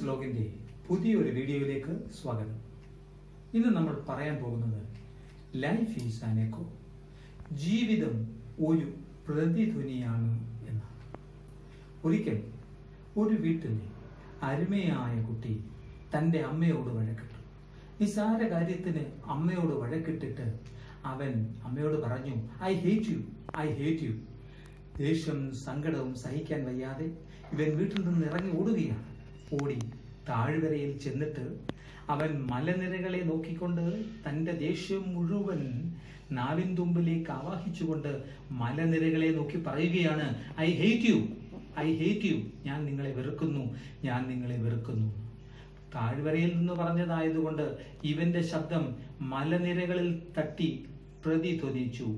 വ്ലോഗിന്റെ പുതിയൊരു വീഡിയോയിലേക്ക് സ്വാഗതം ഇന്ന് നമ്മൾ പറയാൻ പോകുന്നത് ലൈഫ് ഈസ് ആൻ എക്കോ ജീവിതം ഒരു പ്രതിധ്വനിയാണ് എന്നാണ് ഒരിക്കൽ ഒരു വീട്ടിലെ അരുമയായ കുട്ടി തന്റെ അമ്മയോട് വഴക്കിട്ടു നിസാര കാര്യത്തിന് അമ്മയോട് വഴക്കിട്ടിട്ട് അവൻ അമ്മയോട് പറഞ്ഞു I hate you I hate you ദേഷ്യം സങ്കടവും സഹിക്കാൻ വയ്യാതെ ഇവൻ വീട്ടിൽ നിന്ന് ഇറങ്ങി ഓടുകയാണ് ഓടി താഴ്വരയിൽ ചെന്നിട്ട് അവൻ മലനിരകളെ നോക്കിക്കൊണ്ട് തന്റെ ദേഷ്യം മുഴുവൻ നാവിൻ തുമ്പിലേക്ക് ആവാഹിച്ചുകൊണ്ട് മലനിരകളെ നോക്കി പറയുകയാണ് I hate you I hate you ഞാൻ നിങ്ങളെ വെറുക്കുന്നു ഞാൻ നിങ്ങളെ വെറുക്കുന്നു താഴ്വരയിൽ നിന്ന് പറഞ്ഞതായതുകൊണ്ട് ഇവന്റെ ശബ്ദം മലനിരകളിൽ തട്ടി പ്രതിധ്വനിച്ചു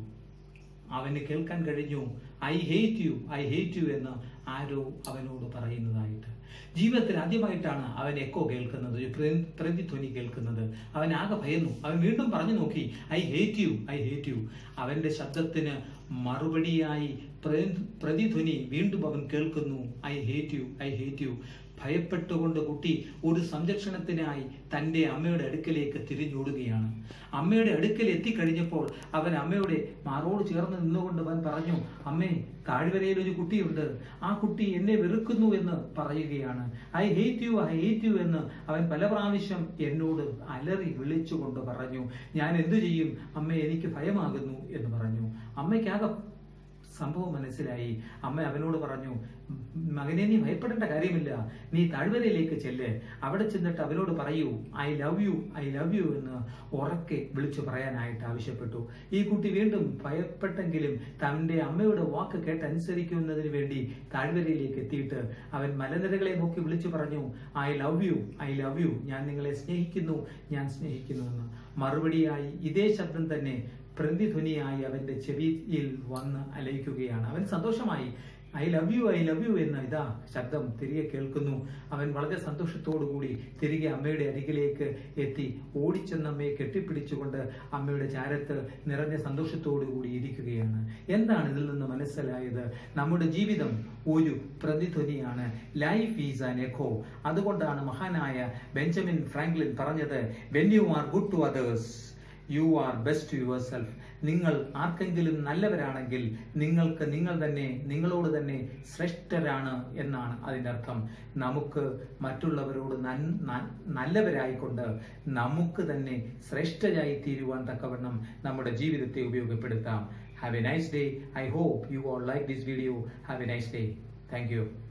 അവന് കേൾക്കാൻ കഴിഞ്ഞു I hate you I hate you എന്ന് ആരോ അവനോട് പറയുന്നതായിട്ട് ജീവിതത്തിൽ ആദ്യമായിട്ടാണ് അവൻ എക്കോ കേൾക്കുന്നത് ഒരു പ്ര- പ്രതിധ്വനി കേൾക്കുന്നത് അവൻ ആകെ ഭയന്നു അവൻ വീണ്ടും പറഞ്ഞു നോക്കി I hate you I hate you അവന്റെ ശബ്ദത്തിന് മറുപടിയായി പ്ര- പ്രതിധ്വനി വീണ്ടും അവൻ കേൾക്കുന്നു I hate you I hate you ഭയപ്പെട്ടുകൊണ്ട് കുട്ടി ഒരു സംരക്ഷണത്തിനായി തന്റെ അമ്മയുടെ അടുക്കലേക്ക് തിരിഞ്ഞോടുകയാണ് അമ്മയുടെ അടുക്കൽ എത്തിക്കഴിഞ്ഞപ്പോൾ അവൻ അമ്മയുടെ മാറോട് ചേർന്ന് നിന്നുകൊണ്ട് അവൻ പറഞ്ഞു അമ്മേ താഴ്വരയിൽ ഒരു കുട്ടിയുണ്ട് ആ കുട്ടി എന്നെ വെറുക്കുന്നു എന്ന് പറയുകയാണ് I hate you I hate you എന്ന് അവൻ പല പ്രാവശ്യം എന്നോട് അലറി വിളിച്ചുകൊണ്ട് പറഞ്ഞു ഞാൻ എന്തു ചെയ്യും അമ്മ എനിക്ക് ഭയമാകുന്നു എന്ന് പറഞ്ഞു അമ്മയ്ക്കാകെ സംഭവം മനസ്സിലായി അമ്മ അവനോട് പറഞ്ഞു മകനെ നീ ഭയപ്പെടേണ്ട കാര്യമില്ല നീ താഴ്വരയിലേക്ക് ചെല്ല് അവിടെ ചെന്നിട്ട് അവനോട് പറയൂ I love you I love you എന്ന് ഉറക്കെ വിളിച്ചു പറയാനായിട്ട് ആവശ്യപ്പെട്ടു ഈ കുട്ടി വീണ്ടും ഭയപ്പെട്ടെങ്കിലും തന്റെ അമ്മയുടെ വാക്ക് കേട്ടനുസരിക്കുന്നതിന് വേണ്ടി താഴ്വരയിലേക്ക് എത്തിയിട്ട് അവൻ മലനിരകളെ നോക്കി വിളിച്ചു പറഞ്ഞു I love you I love you ഞാൻ നിങ്ങളെ സ്നേഹിക്കുന്നു ഞാൻ സ്നേഹിക്കുന്നു എന്ന് മറുപടിയായി ഇതേ ശബ്ദം തന്നെ പ്രതിധ്വനിയായി അവന്റെ ചെവിയിൽ വന്ന് അലയിക്കുകയാണ് അവൻ സന്തോഷമായി I love you I love you എന്ന ഇതാ ശബ്ദം തിരികെ കേൾക്കുന്നു അവൻ വളരെ സന്തോഷത്തോടു കൂടി തിരികെ അമ്മയുടെ അരികിലേക്ക് എത്തി ഓടിച്ചെന്ന് അമ്മയെ കെട്ടിപ്പിടിച്ചുകൊണ്ട് അമ്മയുടെ ചാരത്ത് നിറഞ്ഞ സന്തോഷത്തോടു കൂടി ഇരിക്കുകയാണ് എന്താണ് ഇതിൽ നിന്ന് മനസ്സിലായത് നമ്മുടെ ജീവിതം ഒരു പ്രതിധ്വനിയാണ് ലൈഫ് ഈസ് ആൻ എക്കോ അതുകൊണ്ടാണ് മഹാനായ ബെഞ്ചമിൻ ഫ്രാങ്ക്ലിൻ പറഞ്ഞത് when you are good to others you are best yourself നിങ്ങൾ ആർക്കെങ്കിലും നല്ലവരാണെങ്കിൽ നിങ്ങൾക്ക് നിങ്ങൾ തന്നെ നിങ്ങളോട് തന്നെ ശ്രേഷ്ഠരാണ് എന്നാണ് അതിൻ്റെ അർത്ഥം നമുക്ക് മറ്റുള്ളവരോട് നൻ- ന- നല്ലവരായിക്കൊണ്ട് നമുക്ക് തന്നെ ശ്രേഷ്ഠരായി തീരുവാൻ തക്കവണ്ണം നമ്മുടെ ജീവിതത്തെ ഉപയോഗപ്പെടുത്താം have a nice day I hope you all like this video have a nice day thank U